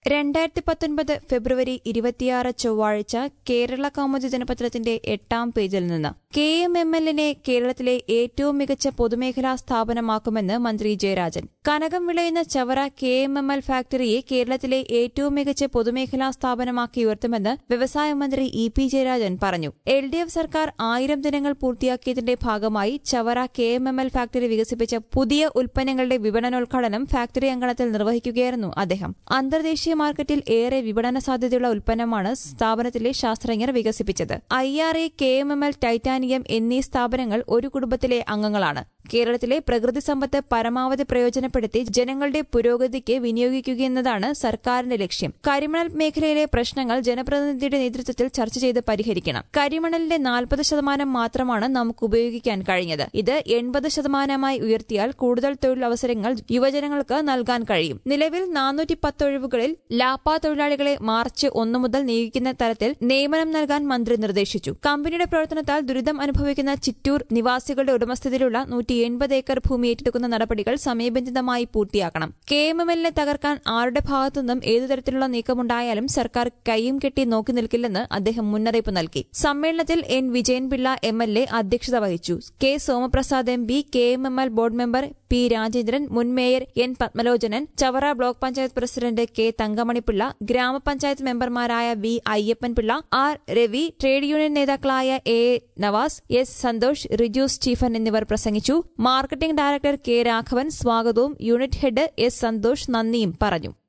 രണ്ടായിരത്തി പത്തൊൻപത് ഫെബ്രുവരി ഇരുപത്തിയാറ് ചൊവ്വാഴ്ച കേരള കൗമുദി ദിനപത്രത്തിന്റെ എട്ടാം പേജിൽ നിന്ന് കെ എം എം എല്ലിനെ കേരളത്തിലെ ഏറ്റവും മികച്ച പൊതുമേഖലാ സ്ഥാപനമാക്കുമെന്ന് മന്ത്രി ജയരാജൻ കനകം വിളയുന്ന Chavara K M M L ഫാക്ടറിയെ കേരളത്തിലെ ഏറ്റവും മികച്ച പൊതുമേഖലാ സ്ഥാപനമാക്കി ഉയർത്തുമെന്ന് വ്യവസായ മന്ത്രി ഇ പി ജയരാജൻ പറഞ്ഞു എൽ ഡി എഫ് സർക്കാർ ആയിരം ദിനങ്ങൾ പൂർത്തിയാക്കിയതിന്റെ ഭാഗമായി Chavara K M M L factory വികസിപ്പിച്ച പുതിയ ഉൽപ്പന്നങ്ങളുടെ വിപണനോദ്ഘാടനം ഫാക്ടറി അങ്കണത്തിൽ നിർവഹിക്കുകയായിരുന്നു അദ്ദേഹം അന്തർദേശീയ മാർക്കറ്റിൽ ഏറെ വിപണന സാധ്യതയുള്ള ഉൽപ്പന്നമാണ് സ്ഥാപനത്തിലെ ശാസ്ത്രജ്ഞർ വികസിപ്പിച്ചത് I R E K M M L titanium എന്നീ സ്ഥാപനങ്ങൾ ഒരു കുടുംബത്തിലെ അംഗങ്ങളാണ് കേരളത്തിലെ പ്രകൃതി സമ്പത്ത് പരമാവധി പ്രയോജനപ്പെടുത്തി ജനങ്ങളുടെ പുരോഗതിക്ക് വിനിയോഗിക്കുകയെന്നതാണ് സർക്കാരിന്റെ ലക്ഷ്യം കരിമണൽ മേഖലയിലെ പ്രശ്നങ്ങൾ ജനപ്രതിനിധിയുടെ നേതൃത്വത്തിൽ ചർച്ച ചെയ്ത് പരിഹരിക്കണം കരിമണലിന്റെ നാൽപ്പത് ശതമാനം മാത്രമാണ് നമുക്ക് ഉപയോഗിക്കാൻ കഴിഞ്ഞത് ഇത് എൺപത് ശതമാനമായി ഉയർത്തിയാൽ കൂടുതൽ തൊഴിലവസരങ്ങൾ യുവജനങ്ങൾക്ക് നൽകാൻ കഴിയും നിലവിൽ നാനൂറ്റി പത്ത് ഒഴിവുകളിൽ ലാപ്പ തൊഴിലാളികളെ മാർച്ച് ഒന്നു മുതൽ നിയോഗിക്കുന്ന തരത്തിൽ നിയമനം നൽകാൻ മന്ത്രി നിർദ്ദേശിച്ചു കമ്പനിയുടെ പ്രവർത്തനത്താൽ ദുരിതം അനുഭവിക്കുന്ന ചിറ്റൂർ നിവാസികളുടെ ഉടമസ്ഥതയിലുള്ള നൂറ്റി എൺപത് ഏക്കർ ഭൂമി ഏറ്റെടുക്കുന്ന നടപടികൾ സമയബന്ധിതമായി പൂർത്തിയാക്കണം കെ എം എം എല്ലിനെ തകർക്കാൻ ആരുടെ ഭാഗത്തുനിന്നും ഏതു തരത്തിലുള്ള നീക്കമുണ്ടായാലും സർക്കാർ കൈയും കെട്ടി നോക്കി നിൽക്കില്ലെന്ന് അദ്ദേഹം മുന്നറിയിപ്പ് നൽകി സമ്മേളനത്തിൽ N Vijayanpillai M L A അധ്യക്ഷത വഹിച്ചു K Somaprasad M P K M M L board member P Rajendran മുൻ mayor N Padmalochanan Chavara block panchayat president K Thankamanipillai ഗ്രാമപഞ്ചായത്ത് മെമ്പർമാരായ V Ayyappanpillai R Ravi trade union നേതാക്കളായ A Navas S Santhosh Riju Stephen എന്നിവർ പ്രസംഗിച്ചു മാർക്കറ്റിംഗ് ഡയറക്ടർ കെ രാഘവൻ സ്വാഗതവും യൂണിറ്റ് ഹെഡ് എസ് സന്തോഷ് നന്ദിയും പറഞ്ഞു